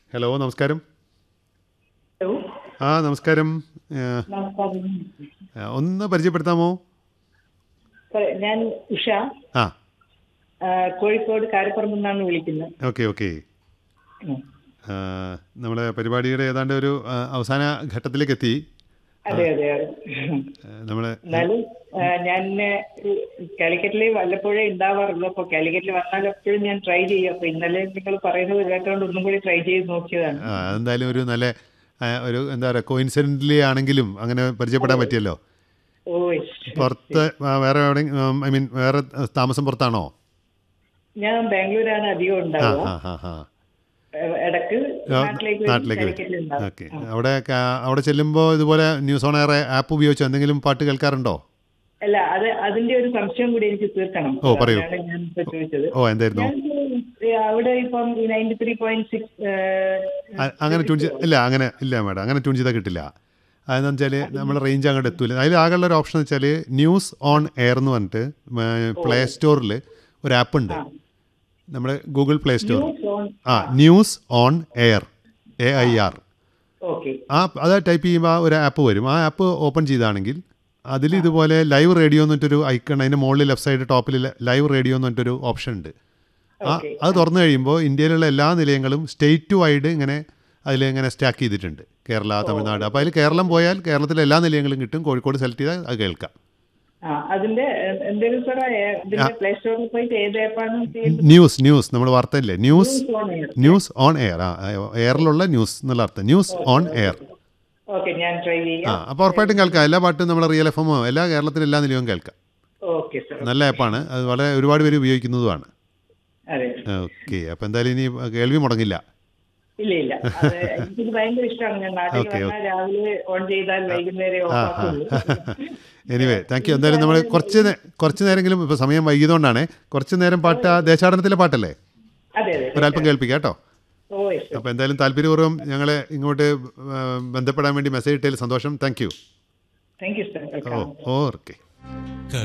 Hello നമസ്കാരം hello ആ നമസ്കാരം ആ, നമസ്കാരം ആ, ഒന്ന് പരിചയപ്പെടുത്താമോ സാറേ, ഞാൻ ഉഷ ആ ആ, കോഴിക്കോട് കാരപ്പുറം നിന്നാണ് വിളിക്കുന്നത് ഓക്കെ ഓക്കെ ഉം. നമ്മുടെ പരിപാടിയുടെ ഏതാണ്ട് ഒരു ആ, അവസാന ഘട്ടത്തിലേക്ക് എത്തി അതെ അതെ അതെ നമ്മൾ എന്നാലും ആ, ഞാൻ കാലിക്കറ്റിൽ വല്ലപ്പോഴേ ഉണ്ടാവാറുള്ളൂ അപ്പൊ കാലിക്കറ്റിൽ വന്നാൽ എപ്പോഴും ഞാൻ ട്രൈ ചെയ്യും അപ്പൊ ഇന്നലെ നിങ്ങൾ പറയുന്നത് കേട്ടോണ്ട് ഒന്നും കൂടി ട്രൈ ചെയ്ത് നോക്കിയതാണ് എന്തായാലും ഒരു നല്ല ആ, ഒരു എന്താ പറയുക കോയിൻസിഡൻ്റലി ആണെങ്കിലും അങ്ങനെ പരിചയപ്പെടാൻ പറ്റിയല്ലോ ഓ പുറത്ത് ആ, വേറെ എവിടെ ഐ മീൻ വേറെ താമസം പുറത്താണോ ഞാൻ ബാംഗ്ലൂരാണ് അധികം ആ ഉണ്ടാവുക ആ ആ ആ ഏ, ഇടക്ക് ആ, നാട്ടിലേക്ക് വരും, നാട്ടിലേക്ക് കാലിക്കറ്റിൽ വരും ഉണ്ടാവും. ഓക്കെ അവിടെ ക- അവിടെ ചെല്ലുമ്പോൾ ഇതുപോലെ ന്യൂസ് ഓൺ എയർ ആപ്പ് ഉപയോഗിച്ച് എന്തെങ്കിലും പാട്ട് കേൾക്കാറുണ്ടോ അല്ല അത് അതിന്റെ ഒരു സംശയം കൂടി എനിക്ക് തീർക്കണം ഓ, പറയൂ. അതാണ് ഞാൻ ഇപ്പൊ ചോദിച്ചത് ഓ എന്തായിരുന്നു ഞാൻ ഏ, അവിടെ ഇപ്പം നയൻറ്റി ത്രീ പോയിന്റ് സിക്സ് അ- അങ്ങനെ ട്യൂൺ ചെയ്ത് ഇല്ല അങ്ങനെ ഇല്ല മാഡം അങ്ങനെ ട്യൂൺ ചെയ്താൽ കിട്ടില്ല അതെന്ന് വെച്ചാൽ നമ്മൾ റേഞ്ച് അങ്ങോട്ട് എത്തൂല അതിൽ ആകെയുള്ള ഒരു ഓപ്ഷൻ വെച്ചാൽ ന്യൂസ് ഓൺ എയർ എന്ന് പറഞ്ഞിട്ട് പ്ലേ സ്റ്റോറിൽ ഒരു ആപ്പ് ഉണ്ട് നമ്മുടെ ഗൂഗിൾ പ്ലേ സ്റ്റോർ ആ news on air A I R okay ആ അത് ടൈപ്പ് ചെയ്യുമ്പോൾ ഒരു ആപ്പ് വരും ആ ആപ്പ് ഓപ്പൺ ചെയ്താണെങ്കിൽ അതിൽ ഇതുപോലെ ലൈവ് റേഡിയോ എന്ന് പറഞ്ഞിട്ടൊരു ഐക്കൺ അതിൻ്റെ മുകളിൽ ലെഫ്റ്റ് സൈഡ് ടോപ്പിൽ ലൈവ് റേഡിയോ എന്ന് പറഞ്ഞിട്ടൊരു ഓപ്ഷൻ ഉണ്ട് ആ Okay. അത് തുറന്നു കഴിയുമ്പോൾ ഇന്ത്യയിലുള്ള എല്ലാ നിലയങ്ങളും സ്റ്റേറ്റ് വൈഡ് ഇങ്ങനെ അതിൽ ഇങ്ങനെ സ്റ്റാക്ക് ചെയ്തിട്ടുണ്ട് കേരള തമിഴ്നാട് അപ്പോൾ അതിൽ കേരളം പോയാൽ കേരളത്തിലെ എല്ലാ നിലയങ്ങളും കിട്ടും കോഴിക്കോട് സെലക്ട് ചെയ്താൽ അത് കേൾക്കാം ആ അതിന്റെ എ- എന്തെങ്കിലും സാറേ ഏ, ഇതിന്റെ പ്ലേ സ്റ്റോറിൽ പോയിട്ട് ഏത് ആപ്പാണ് ചെയ്യുന്നത് ന്യൂസ് ന്യൂസ് നമ്മൾ വാർത്തയില്ലേ news on air. News on air ആ എയറിലുള്ള ന്യൂസ് എന്നുള്ള അർത്ഥം ന്യൂസ് ഓൺ എയർ ഓക്കെ ഞാൻ ട്രൈ ആ ചെയ്യാം അപ്പോൾ ഉറപ്പായിട്ടും കേൾക്കാം എല്ലാ പാട്ടും നമ്മുടെ റിയൽ എഫ് എമ്മോ എല്ലാ കേരളത്തിലെ എല്ലാ നിലയവും കേൾക്കാം ഓക്കെ സാർ നല്ല ആപ്പാണ് അത് വളരെ ഒരുപാട് പേര് ഉപയോഗിക്കുന്നതുമാണ് അതെ ഓക്കെ അപ്പോൾ എന്തായാലും ഇനി കേൾവി മുടങ്ങില്ല ഇല്ല ഇല്ല അത് എനിക്കിത് ഭയങ്കര ഇഷ്ടമാണ് ഞാൻ നാട്ടിൽ Okay, വന്നാൽ രാവിലെ ഓൺ ചെയ്താൽ വൈകുന്നേരം ഓഫ് ആക്കുള്ളൂ എനിവേ താങ്ക് യു എന്തായാലും നമ്മൾ കുറച്ച് നേ- കുറച്ച് നേരമെങ്കിലും ഇപ്പോൾ സമയം വൈകിയതുകൊണ്ടാണ് കുറച്ച് നേരം പാട്ട് ആ ദേശാടനത്തിലെ പാട്ടല്ലേ അതെ അതെ ഒരല്പം കേൾപ്പിക്കാം കേട്ടോ ഓ yes, sir. അപ്പോൾ എന്തായാലും താല്പര്യപൂർവ്വം ഞങ്ങളെ ഇങ്ങോട്ട് ആ, ബന്ധപ്പെടാൻ വേണ്ടി മെസ്സേജ് ഇട്ടതിൽ സന്തോഷം thank you thank you sir oh okay